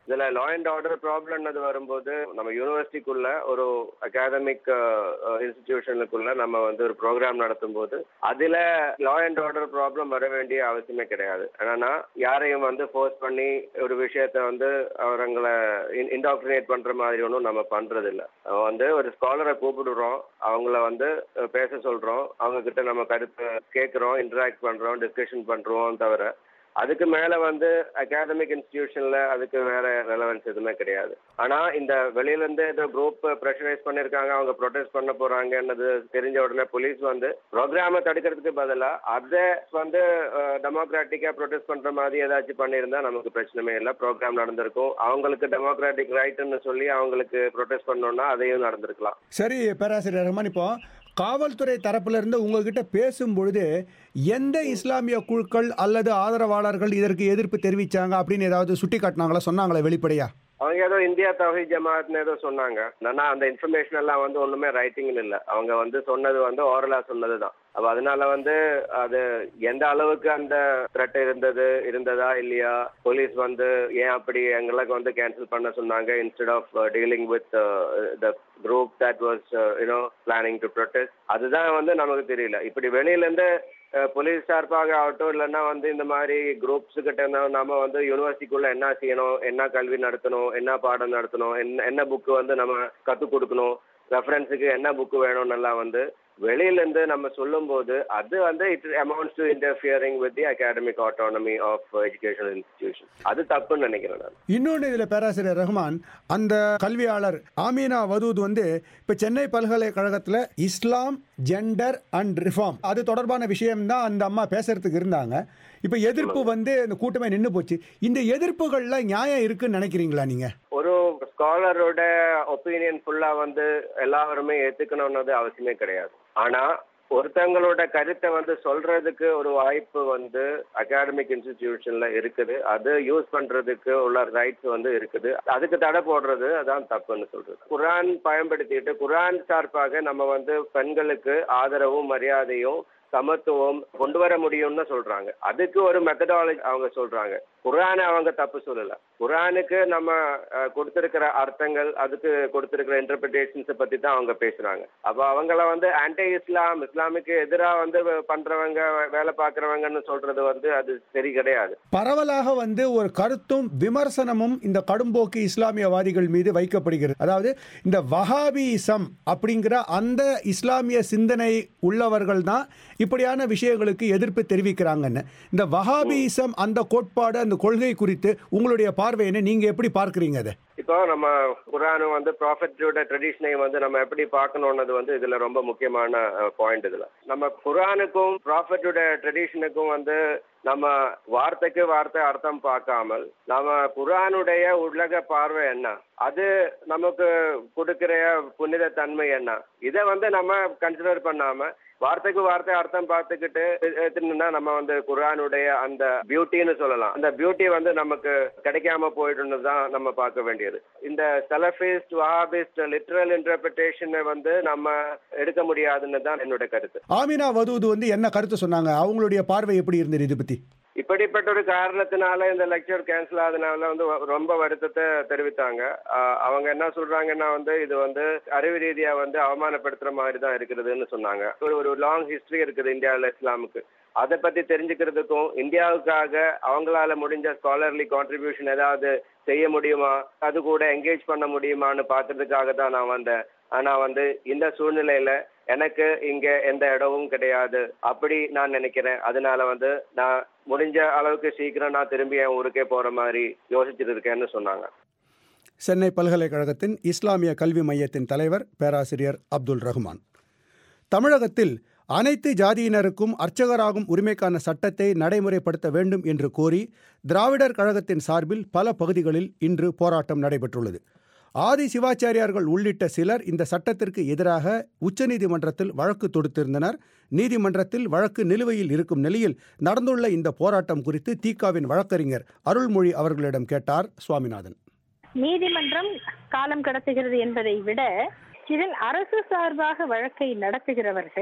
இதுல லா அண்ட் ஆர்டர் ப்ராப்ளம்னது வரும்போது நம்ம யூனிவர்சிட்டிக்குள்ள ஒரு அகாதமிக் இன்ஸ்டிடியூஷனுக்குள்ள நம்ம வந்து ஒரு ப்ரோக்ராம் நடத்தும் போது அதுல லா அண்ட் ஆர்டர் ப்ராப்ளம் வர வேண்டிய அவசியமே கிடையாது ஏன்னா யாரையும் வந்து ஃபோர்ஸ் பண்ணி ஒரு விஷயத்த வந்து அவங்களை இன்டாக்டினேட் பண்ற மாதிரி ஒன்றும் நம்ம பண்றது இல்ல வந்து ஒரு ஸ்காலரை கூப்பிடுறோம் அவங்கள வந்து அஹ், பேச சொல்றோம் அவங்க கிட்ட நம்ம கருத்து கேட்குறோம் இன்டராக்ட் பண்றோம் டிஸ்கஷன் பண்றோம் தவிர அதுக்கு மேல வந்து அகாடமிக் இன்ஸ்டிடியூஷன்ல அதுக்கு வேற ரெலவன்ஸ் எதுவுமே கிடையாது ஆனா இந்த வெளியில இருந்து ஏதோ குரூப் ப்ரெஷரைஸ் பண்ணிருக்காங்க அவங்க ப்ரொடெஸ்ட் பண்ண போறாங்கன்றது தெரிஞ்ச உடனே போலீஸ் வந்து ப்ரோக்ராம தடுக்கிறதுக்கு பதிலா அதை வந்து டெமோக்ராட்டிக்கா ப்ரொடெஸ்ட் பண்ற மாதிரி ஏதாச்சும் பண்ணியிருந்தா நமக்கு பிரச்சனையே இல்லை ப்ரோக்ராம் நடந்திருக்கும் அவங்களுக்கு டெமோக்ராட்டிக் ரைட்னு சொல்லி அவங்களுக்கு ப்ரொடெஸ்ட் பண்ணோம்னா அதையும் நடந்திருக்கலாம் சரி பேராசிரியர் ரஹ்மான் இப்போ காவல்துறை தரப்புல இருந்து உங்ககிட்ட பேசும் பொழுது எந்த இஸ்லாமிய குழுக்கள் அல்லது ஆதரவாளர்கள் இதற்கு எதிர்ப்பு தெரிவிச்சாங்க அப்படின்னு ஏதாவது சுட்டி காட்டினாங்களா சொன்னாங்களா வெளிப்படையா அவங்க ஏதோ இந்தியா தௌஹி ஜமாத்னு ஏதோ சொன்னாங்க ஆனா அந்த இன்ஃபர்மேஷன் எல்லாம் வந்து ஒண்ணுமே ரைட்டிங்னு இல்ல அவங்க வந்து சொன்னது வந்து ஓரலா சொன்னது தான் அப்ப அதனால வந்து அது எந்த அளவுக்கு அந்த த்ரெட் இருந்தது இருந்ததா இல்லையா போலீஸ் வந்து ஏன் அப்படி எங்களுக்கு வந்து கேன்சல் பண்ண சொன்னாங்க instead of dealing with the group that was you know planning to protest அதுதான் வந்து நமக்கு தெரியல இப்படி வெளியில இருந்து போலீஸ் சார்பாக ஆகட்டும் இல்லைன்னா வந்து இந்த மாதிரி குரூப்ஸ் கிட்ட இருந்தா நாம வந்து யூனிவர்சிட்டிக்குள்ள என்ன செய்யணும் என்ன கல்வி நடத்தணும் என்ன பாடம் நடத்தணும் என்ன என்ன புக்கு வந்து நம்ம கற்றுக் கொடுக்கணும் ரெஃபரன்ஸுக்கு என்ன புக்கு வேணும்னு எல்லாம் வந்து வெளியில இருந்து நம்ம சொல்லும்போது அது வந்து it amounts to interfering with the academic autonomy of educational institution அது தப்புன்னு நினைக்கிறேன் நான் இன்னொன்று இதில் பேராசிரியர் ரஹ்மான் அந்த கல்வியாளர் ஆமீனா வதூத் வந்து இப்போ சென்னை பல்கலைக்கழகத்தில் இஸ்லாம் ஜெண்டர் அண்ட் ரிஃபார்ம் அது தொடர்பான விஷயம்தான் அந்த அம்மா பேசுறதுக்கு இருந்தாங்க இப்போ எதிர்ப்பு வந்து இந்த கூட்டமே நின்று போச்சு இந்த எதிர்ப்புகள்ல நியாயம் இருக்குன்னு நினைக்கிறீங்களா நீங்க ஒரு ஸ்காலரோட ஒப்பீனியன் ஃபுல்லா வந்து எல்லாருமே ஏத்துக்கணும்னது அவசியமே கிடையாது ஆனா ஒருத்தங்களோட கருத்தை வந்து சொல்றதுக்கு ஒரு வாய்ப்பு வந்து அகாடமிக் இன்ஸ்டிடியூஷன்ல இருக்குது அது யூஸ் பண்றதுக்கு உள்ள ரைட்ஸ் வந்து இருக்குது அதுக்கு தடை போடுறது அதான் தப்புன்னு சொல்றது குரான் பயன்படுத்திட்டு குரான் சார்பாக நம்ம வந்து பெண்களுக்கு ஆதரவும் மரியாதையும் சமத்துவம் கொண்டு வர முடியும்னு சொல்றாங்க அதுக்கு ஒரு மெத்தடாலஜி அவங்க சொல்றாங்க குரானை அவங்க தப்பு சொல்லல குரானுக்கு நம்ம அஹ், கொடுத்திருக்கிற அர்த்தங்கள் அதுக்கு கொடுத்திருக்கிற இன்டர்பிரிட்டேஷன்ஸ் பத்தி தான் அவங்க பேசுறாங்க அப்ப அவங்கள வந்து ஆன்டி இஸ்லாம் இஸ்லாமுக்கு எதிராக வந்து பண்றவங்க வேலை பார்க்கறவங்கன்னு சொல்றது வந்து அது சரி கிடையாது பரவலாக வந்து ஒரு கருத்தும் விமர்சனமும் இந்த கடும்போக்கு இஸ்லாமியவாதிகள் மீது வைக்கப்படுகிறது அதாவது இந்த வஹாபிசம் அப்படிங்கிற அந்த இஸ்லாமிய சிந்தனை உள்ளவர்கள் தான் இப்படியான விஷயங்களுக்கு எதிர்ப்பு தெரிவிக்கிறாங்கன்னு இந்த வஹாபிசம் அந்த கோட்பாடு அந்த கொள்கை குறித்து உங்களுடைய பார்வை என்ன நீங்க எப்படி பார்க்கறீங்க அதை இப்போ நம்ம குரானும் வந்து ப்ராஃபட்டோட ட்ரெடிஷனையும் வந்து நம்ம எப்படி பார்க்கணும்னது வந்து இதுல ரொம்ப முக்கியமான பாயிண்ட் இதுல நம்ம குரானுக்கும் ப்ராஃபட்டோட ட்ரெடிஷனுக்கும் வந்து நம்ம வார்த்தைக்கு வார்த்தை அர்த்தம் பார்க்காமல் நம்ம குரானுடைய உலக பார்வை என்ன அது நமக்கு கொடுக்கிற புனித தன்மை என்ன இதை வந்து நம்ம கன்சிடர் பண்ணாம வார்த்தைக்கு வார்த்தை அர்த்தம் பார்த்துக்கிட்டு எடுத்துனா நம்ம வந்து குரானுடைய அந்த பியூட்டின்னு சொல்லலாம் அந்த பியூட்டி வந்து நமக்கு கிடைக்காம போயிடுன்னு தான் நம்ம பார்க்க வேண்டியது இந்த செலஃபிஸ்ட் வஹாபிஸ்ட் லிட்ரல் இன்டர்பிரிட்டேஷனை வந்து நம்ம எடுக்க முடியாதுன்னு தான் என்னோட கருத்து ஆமினா வதூது வந்து என்ன கருத்து சொன்னாங்க அவங்களுடைய பார்வை எப்படி இருந்தது இது பத்தி இப்படிப்பட்ட ஒரு காரணத்தினால இந்த லெக்சர் கேன்சல் ஆனதுனால வந்து வ- ரொம்ப வருத்தத்தை தெரிவித்தாங்க ஆஹ் அவங்க என்ன சொல்றாங்கன்னா வந்து இது வந்து அறிவு ரீதியா வந்து அவமானப்படுத்துற மாதிரி தான் இருக்கிறதுன்னு சொன்னாங்க ஒரு ஒரு லாங் ஹிஸ்டரி இருக்குது இந்தியாவில் இஸ்லாமுக்கு அதை பத்தி தெரிஞ்சுக்கிறதுக்கும் இந்தியாவுக்காக அவங்களால முடிஞ்ச ஸ்காலர்லி கான்ட்ரிபியூஷன் ஏதாவது செய்ய முடியுமா அது கூட என்கேஜ் பண்ண முடியுமான்னு பார்க்கறதுக்காக தான் நான் வந்தேன் ஆனா வந்து இந்த சூழ்நிலையில எனக்கு இங்க எந்த இடமும் கிடையாது அப்படி நான் நினைக்கிறேன் அதனால வந்து நான் முடிஞ்ச அளவுக்கு சீக்கிரம் நான் திரும்பி என் ஊருக்கே போற மாதிரி யோசிச்சுட்டு இருக்கேன்னு சொன்னாங்க சென்னை பல்கலைக்கழகத்தின் இஸ்லாமிய கல்வி மையத்தின் தலைவர் பேராசிரியர் அப்துல் ரஹ்மான் தமிழகத்தில் அனைத்து ஜாதியினருக்கும் அர்ச்சகராகும் உரிமைக்கான சட்டத்தை நடைமுறைப்படுத்த வேண்டும் என்று கோரி திராவிடர் கழகத்தின் சார்பில் பல பகுதிகளில் இன்று போராட்டம் நடைபெற்றுள்ளது ஆதி சிவாச்சாரியார்கள் உள்ளிட்ட சிலர் இந்த சட்டத்திற்கு எதிராக உச்சநீதிமன்றத்தில் வழக்கு தொடுத்திருந்தனர் நீதிமன்றத்தில் வழக்கு நிலுவையில் இருக்கும் நிலையில் நடந்துள்ள இந்த போராட்டம் குறித்து தீகாவின் வழக்கறிஞர் அருள்மொழி அவர்களிடம் கேட்டார் சுவாமிநாதன் நீதிமன்றம் காலம் கடத்துகிறது என்பதை விட இதில் அரசு சார்பாக வழக்கை நடத்துகிறவர்கள்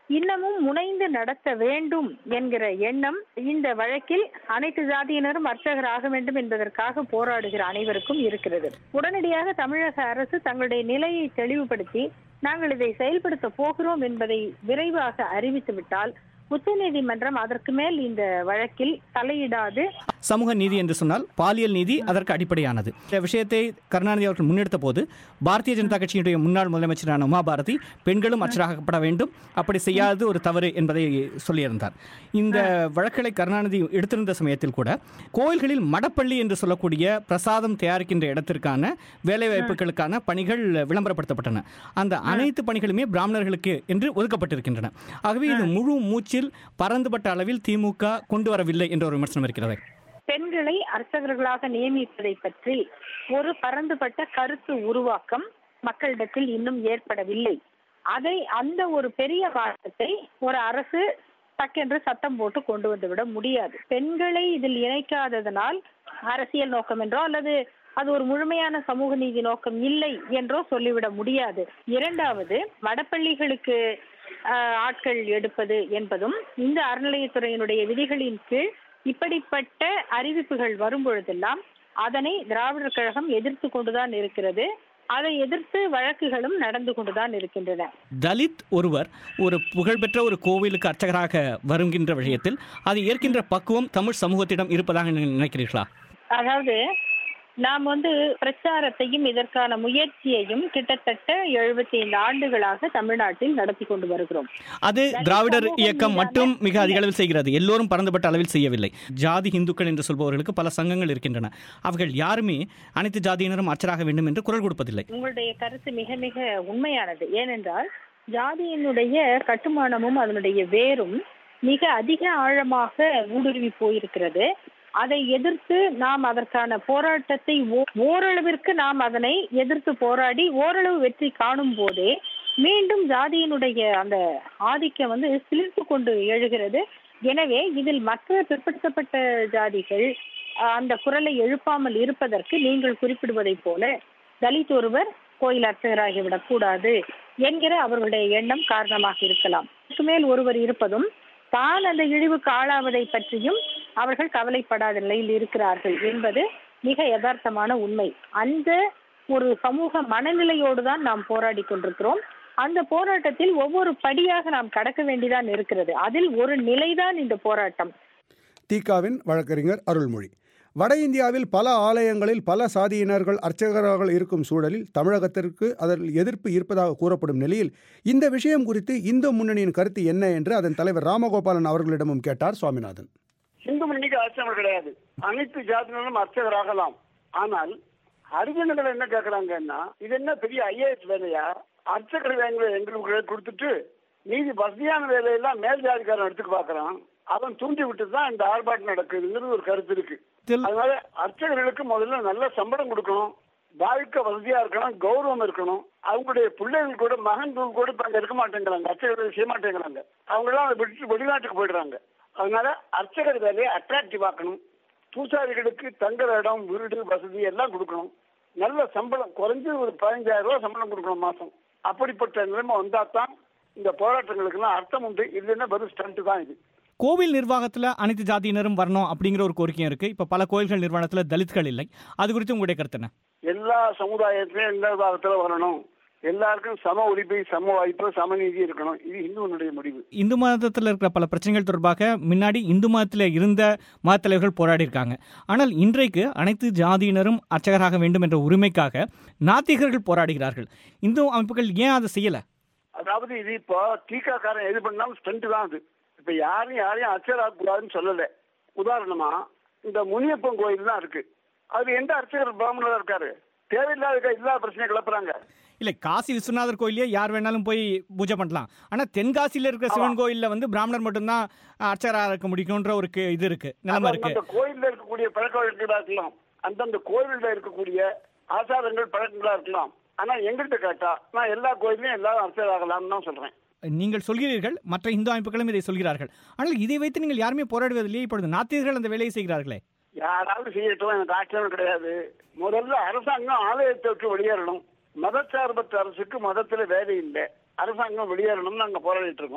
இன்னமும் முனைந்து நடத்த வேண்டும் என்கிற எண்ணம் இந்த வழக்கில் அனைத்து ஜாதியினரும் அர்ச்சகர் ஆக வேண்டும் என்பதற்காக போராடுகிற அனைவருக்கும் இருக்கிறது உடனடியாக தமிழக அரசு தங்களுடைய நிலையை தெளிவுபடுத்தி நாங்கள் இதை செயல்படுத்த போகிறோம் என்பதை விரைவாக அறிவித்துவிட்டால் உச்சநீதிமன்றம் அதற்கு மேல் இந்த வழக்கில் தலையிடாது சமூக நீதி என்று சொன்னால் பாலியல் நீதி அதற்கு அடிப்படையானது இந்த விஷயத்தை கருணாநிதி அவர்கள் முன்னெடுத்த போது பாரதிய ஜனதா கட்சியினுடைய முன்னாள் முதலமைச்சரான உமா பாரதி பெண்களும் அச்சராகப்பட வேண்டும் அப்படி செய்யாதது ஒரு தவறு என்பதை சொல்லியிருந்தார் இந்த வழக்குகளை கருணாநிதி எடுத்திருந்த சமயத்தில் கூட கோயில்களில் மடப்பள்ளி என்று சொல்லக்கூடிய பிரசாதம் தயாரிக்கின்ற இடத்திற்கான வேலைவாய்ப்புகளுக்கான பணிகள் விளம்பரப்படுத்தப்பட்டன அந்த அனைத்து பணிகளுமே பிராமணர்களுக்கு என்று ஒதுக்கப்பட்டிருக்கின்றன ஆகவே இது முழு மூச்சில் பரந்துபட்ட அளவில் திமுக கொண்டு வரவில்லை என்ற ஒரு விமர்சனம் இருக்கிறது பெண்களை அர்ச்சகர்களாக நியமிப்பதை பற்றி ஒரு பரந்துபட்ட கருத்து உருவாக்கம் மக்களிடத்தில் இன்னும் ஏற்படவில்லை அதை அந்த ஒரு பெரிய வாதத்தை ஒரு அரசு டக்கென்று சத்தம் போட்டு கொண்டு வந்துவிட முடியாது பெண்களை இதில் இணைக்காததனால் அரசியல் நோக்கம் என்றோ அல்லது அது ஒரு முழுமையான சமூக நீதி நோக்கம் இல்லை என்றோ சொல்லிவிட முடியாது இரண்டாவது வடப்பள்ளிகளுக்கு ஆஹ், ஆட்கள் எடுப்பது என்பதும் இந்த அறநிலையத்துறையினுடைய விதிகளின் கீழ் இப்படிப்பட்ட அறிவிப்புகள் வரும் பொழுதெல்லாம் அதனை திராவிடர் கழகம் எதிர்த்து கொண்டுதான் இருக்கிறது அதை எதிர்த்து வழக்குகளும் நடந்து கொண்டுதான் இருக்கின்றன தலித் ஒருவர் ஒரு புகழ்பெற்ற ஒரு கோவிலுக்கு அர்ச்சகராக வருகின்ற விஷயத்தில் அது ஏற்கின்ற பக்குவம் தமிழ் சமூகத்திடம் இருப்பதாக நீங்கள் நினைக்கிறீர்களா அதாவது நாம் வந்து பிரச்சாரத்தையும் இதற்கான முயற்சியையும் கிட்டத்தட்ட எழுபத்தி ஐந்து ஆண்டுகளாக தமிழ்நாட்டில் நடத்தி கொண்டு வருகிறோம் அது திராவிடர் இயக்கம் மட்டும் மிக அதிக அளவில் செய்கிறது எல்லோரும் பரந்துபட்ட அளவில் செய்யவில்லை ஜாதி இந்துக்கள் என்று சொல்பவர்களுக்கு பல சங்கங்கள் இருக்கின்றன அவர்கள் யாருமே அனைத்து ஜாதியினரும் அர்ச்சராக வேண்டும் என்று குரல் கொடுப்பதில்லை உங்களுடைய கருத்து மிக மிக உண்மையானது ஏனென்றால் ஜாதியினுடைய கட்டுமானமும் அதனுடைய வேரும் மிக அதிக ஆழமாக ஊடுருவி போயிருக்கிறது அதை எதிர்த்து நாம் அதற்கான போராட்டத்தை ஓ- ஓரளவிற்கு நாம் அதனை எதிர்த்து போராடி ஓரளவு வெற்றி காணும் போதே மீண்டும் ஜாதியினுடைய அந்த ஆதிக்கம் வந்து சிலிர்த்து கொண்டு எழுகிறது எனவே இதில் மற்ற பிற்படுத்தப்பட்ட ஜாதிகள் அஹ், அந்த குரலை எழுப்பாமல் இருப்பதற்கு நீங்கள் குறிப்பிடுவதைப் போல தலித் ஒருவர் கோயில் அர்ச்சகராகிவிடக் கூடாது என்கிற அவர்களுடைய எண்ணம் காரணமாக இருக்கலாம் இதுக்கு மேல் ஒருவர் இருப்பதும் தான் அந்த இழிவுக்கு ஆளாவதை பற்றியும் அவர்கள் கவலைப்படாத நிலையில் இருக்கிறார்கள் என்பது மிக யதார்த்தமான உண்மை அந்த ஒரு சமூக மனநிலையோடு தான் நாம் போராடி கொண்டிருக்கிறோம் அந்த போராட்டத்தில் ஒவ்வொரு படியாக நாம் கடக்க வேண்டிதான் இருக்கிறது அதில் ஒரு நிலைதான் இந்த போராட்டம் தீகாவின் வழக்கறிஞர் அருள்மொழி வட இந்தியாவில் பல ஆலயங்களில் பல சாதியினர்கள் அர்ச்சகராக இருக்கும் சூழலில் தமிழகத்திற்கு அதில் எதிர்ப்பு இருப்பதாக கூறப்படும் நிலையில் இந்த விஷயம் குறித்து இந்து முன்னணியின் கருத்து என்ன என்று அதன் தலைவர் ராமகோபாலன் அவர்களிடமும் கேட்டார் சுவாமிநாதன் இந்து முன்னணிக்கு அர்ச்சகர் கிடையாது அனைத்து ஜாதியினரும் அர்ச்சகராகலாம் ஆனால் ஹரிஜனங்கள் என்ன கேக்குறாங்கன்னா இது என்ன பெரிய ஐஏஎஸ் வேலையா அர்ச்சகர் வேலை எங்களுக்கு கொடுத்துட்டு மீதி வசதியான வேலையெல்லாம் மேல் ஜாதிக்காரன் எடுத்துக்க பாக்குறான் அவன் தூண்டி விட்டு தான் இந்த ஆர்ப்பாட்டம் நடக்குதுங்கிறது ஒரு கருத்து இருக்கு அதனால அர்ச்சகர்களுக்கு முதல்ல நல்ல சம்பளம் கொடுக்கணும் வாழ்க்கை வசதியா இருக்கணும் கௌரவம் இருக்கணும் அவங்களுடைய பிள்ளைகள் கூட மகன் தூள் கூட இப்ப அங்க இருக்க மாட்டேங்கிறாங்க அர்ச்சகர்கள் செய்ய மாட்டேங்கிறாங்க அவங்க எல்லாம் அதை விட்டு வெளிநாட்டுக்கு போயிடுறாங்க அதனால அர்ச்சகர் வேலையை அட்ராக்டிவ் ஆக்கணும் பூசாரிகளுக்கு தங்குற இடம் வீடு வசதி எல்லாம் கொடுக்கணும் நல்ல சம்பளம் குறைஞ்சு ஒரு பதினஞ்சாயிரம் ரூபாய் சம்பளம் கொடுக்கணும் மாசம் அப்படிப்பட்ட நிலைமை வந்தா தான் இந்த போராட்டங்களுக்கெல்லாம் அர்த்தம் உண்டு இல்லைன்னா வெறும் ஸ்டண்ட் தான் இது கோவில் நிர்வாகத்தில் அனைத்து ஜாதியினரும் வரணும் அப்படிங்கிற ஒரு கோரிக்கையும் இருக்கு இப்போ பல கோயில்கள் நிர்வாகத்தில் தலித்கள் இல்லை அது குறித்து உங்களுடைய கருத்து என்ன எல்லா சமுதாயத்திலும் எல்லா விதத்துல வரணும் எல்லாருக்கும் சம உரிமை சம வாய்ப்பு சமநீதி இருக்கணும் இது இந்துவனுடைய முடிவு இந்து மதத்தில் இருக்கிற பல பிரச்சனைகள் தொடர்பாக முன்னாடி இந்து மதத்தில் இருந்த மதத் தலைவர்கள் போராடி இருக்காங்க ஆனால் இன்றைக்கு அனைத்து ஜாதியினரும் அர்ச்சகராக வேண்டும் என்ற உரிமைக்காக நாத்திகர்கள் போராடுகிறார்கள் இந்து அமைப்புகள் ஏன் அதை செய்யல அதாவது இது இப்போ டீக்காக்காரன் எது பண்ணாலும் ஸ்டண்ட் தான் அது இப்ப யாரையும் யாரையும் அர்ச்சகராக கூடாதுன்னு சொல்லல உதாரணமா இந்த முனியப்பன் கோயில் தான் இருக்கு அது எந்த அர்ச்சகர் பிராமணரா இருக்காரு தேவையில்லாத இருக்க இல்லாத பிரச்சனை கிளப்புறாங்க இல்லை காசி விஸ்வநாதர் கோயிலே யார் வேணாலும் போய் பூஜை பண்ணலாம் ஆனால் தென்காசியில் இருக்கிற சிவன் கோயிலில் வந்து பிராமணர் மட்டும்தான் அர்ச்சகராக இருக்க முடியும்ன்ற ஒரு கு- இது இருக்கு நிலைமை இருக்கு அந்த கோயில்ல இருக்கக்கூடிய பழக்க வழக்கங்களா இருக்கலாம் அந்தந்த கோயில்ல இருக்கக்கூடிய ஆச்சாரங்கள் பழக்கங்களா இருக்கலாம் ஆனா எங்கிட்ட கேட்டா நான் எல்லா கோயிலையும் எல்லாரும் அர்ச்சகர் ஆகலாம்னு தான் சொல்றேன் நீங்கள் சொல்கிறீர்கள் மற்ற இந்து அமைப்புகளும் இதை சொல்கிறார்கள் ஆனால் இதை வைத்து நீங்கள் யாருமே போராடுவதில்லையே இப்பொழுது நாத்திகர்கள் அந்த வேலையை செய்கிறார்களே யாராவது செய்யட்டும் எனக்கு ஆட்சேபம் கிடையாது முதல்ல அரசாங்கம் ஆலயத்தை விட்டு வெளியேறணும் மதச்சார்பற்ற அரசுக்கு மதத்துல வேலை இல்லை அரசாங்கம் வெளியேறணும்னு நாங்க போராடிட்டு இருக்கோம்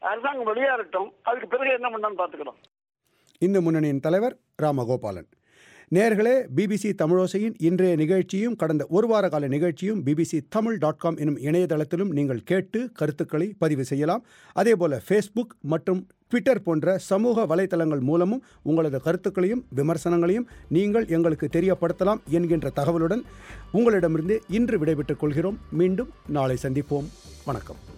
அரசாங்கம் வெளியேறட்டும் அதுக்கு பிறகு என்ன பண்ணான்னு பார்த்துக்கலாம் இந்த முன்னணியின் தலைவர் ராமகோபாலன் நேர்களே பிபிசி தமிழோசையின் இன்றைய நிகழ்ச்சியும் கடந்த ஒரு வார கால நிகழ்ச்சியும் பிபிசி தமிழ் டாட் காம் எனும் இணையதளத்திலும் நீங்கள் கேட்டு கருத்துக்களை பதிவு செய்யலாம் அதேபோல ஃபேஸ்புக் மற்றும் ட்விட்டர் போன்ற சமூக வலைத்தளங்கள் மூலமும் உங்களது கருத்துக்களையும் விமர்சனங்களையும் நீங்கள் எங்களுக்கு தெரியப்படுத்தலாம் என்கின்ற தகவலுடன் உங்களிடமிருந்து இன்று விடைபெற்றுக் கொள்கிறோம் மீண்டும் நாளை சந்திப்போம் வணக்கம்